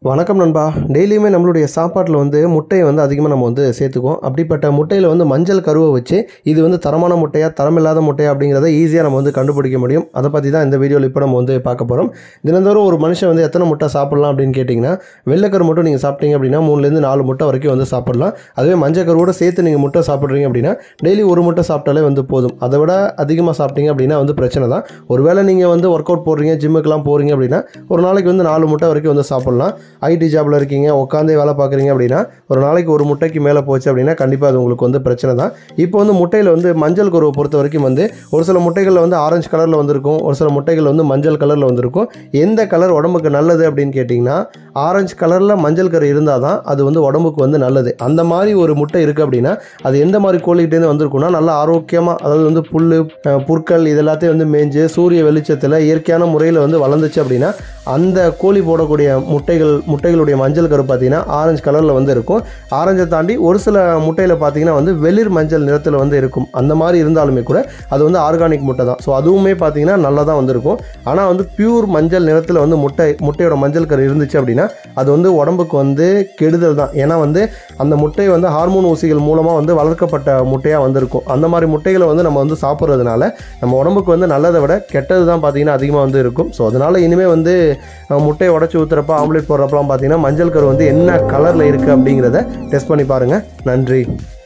வணக்கம் நண்பா டெய்லியுமே நம்மளுடைய சாப்பாட்டில் வந்து முட்டையை வந்து அதிகமாக நம்ம வந்து சேர்த்துக்குவோம் அப்படிப்பட்ட முட்டையில் வந்து மஞ்சள் கருவை வச்சு இது வந்து தரமான முட்டையா தரமில்லாத முட்டையா அப்படிங்கிறத ஈஸியாக நம்ம வந்து கண்டுபிடிக்க முடியும் அதை பற்றி தான் இந்த வீடியோவில் இப்போ நம்ம வந்து பார்க்க போகிறோம் தினந்தோறும் ஒரு மனுஷன் வந்து எத்தனை முட்டை சாப்பிடலாம் அப்படின்னு கேட்டிங்கன்னா வெள்ளைக்கரு மட்டும் நீங்கள் சாப்பிட்டீங்க அப்படின்னா மூணுலேருந்து நாலு முட்டை வரைக்கும் வந்து சாப்பிடலாம் அதுவே மஞ்சள் கருவோட சேர்த்து நீங்கள் முட்டை சாப்பிட்றீங்க அப்படின்னா டெய்லி ஒரு முட்டை சாப்பிட்டாலே வந்து போதும் அதை விட அதிகமாக சாப்பிட்டீங்க அப்படின்னா வந்து பிரச்சனை தான் ஒருவேளை நீங்கள் வந்து ஒர்க் அவுட் போடுறீங்க ஜிம்முக்கெலாம் போகிறீங்க அப்படின்னா ஒரு நாளைக்கு வந்து நாலு முட்டை வரைக்கும் வந்து சாப்பிட்லாம் ஐடி ஜாபில் இருக்கீங்க உட்காந்தே வேலை பார்க்குறீங்க அப்படின்னா ஒரு நாளைக்கு ஒரு முட்டைக்கு மேலே போச்சு அப்படின்னா கண்டிப்பாக அது உங்களுக்கு வந்து பிரச்சனை தான் இப்போ வந்து முட்டையில் வந்து மஞ்சள் கருவை பொறுத்த வரைக்கும் வந்து ஒரு சில முட்டைகளில் வந்து ஆரஞ்சு கலரில் வந்திருக்கும் ஒரு சில முட்டைகள் வந்து மஞ்சள் கலரில் வந்திருக்கும் எந்த கலர் உடம்புக்கு நல்லது அப்படின்னு கேட்டிங்கன்னா ஆரஞ்சு கலரில் மஞ்சள் கரு இருந்தால் தான் அது வந்து உடம்புக்கு வந்து நல்லது அந்த மாதிரி ஒரு முட்டை இருக்குது அப்படின்னா அது எந்த மாதிரி கோழிகிட்டேருந்து வந்திருக்குன்னா நல்லா ஆரோக்கியமாக அதாவது வந்து புல் அஹ், புற்கள் இது எல்லாத்தையும் வந்து மேய்ஞ்சு சூரிய வெளிச்சத்தில் இயற்கையான முறையில் வந்து வளர்ந்துச்சு அப்படின்னா அந்த கோழி போடக்கூடிய முட்டைகள் முட்டைகளுடைய மஞ்சள் கரு பார்த்தீங்கன்னா ஆரஞ்சு கலரில் வந்து இருக்கும் ஆரஞ்சை தாண்டி ஒரு சில முட்டையில் பார்த்தீங்கன்னா வந்து வெளிர் மஞ்சள் நிறத்தில் வந்து இருக்கும் அந்த மாதிரி இருந்தாலுமே கூட அது வந்து ஆர்கானிக் முட்டை தான் ஸோ அதுவுமே பார்த்தீங்கன்னா நல்லா தான் வந்திருக்கும் ஆனால் வந்து பியூர் மஞ்சள் நிறத்தில் வந்து முட்டை முட்டையோட மஞ்சள் கரு இருந்துச்சு அப்படின்னா அது வந்து உடம்புக்கு வந்து கெடுதல் தான் ஏன்னா வந்து அந்த முட்டை வந்து ஹார்மோன் ஊசிகள் மூலமாக வந்து வளர்க்கப்பட்ட முட்டையாக வந்திருக்கும் அந்த மாதிரி முட்டைகளை வந்து நம்ம வந்து சாப்பிட்றதுனால நம்ம உடம்புக்கு வந்து நல்லதை விட கெட்டது தான் பார்த்தீங்கன்னா அதிகமாக வந்து இருக்கும் ஸோ அதனால் இனிமேல் வந்து அஹ், முட்டையை உடச்சி ஊற்றுறப்ப ஆம்லேட் போடுறப்பலாம் பார்த்தீங்கன்னா மஞ்சள் கரு வந்து என்ன கலரில் இருக்குது அப்படிங்கிறத டெஸ்ட் பண்ணி பாருங்கள் நன்றி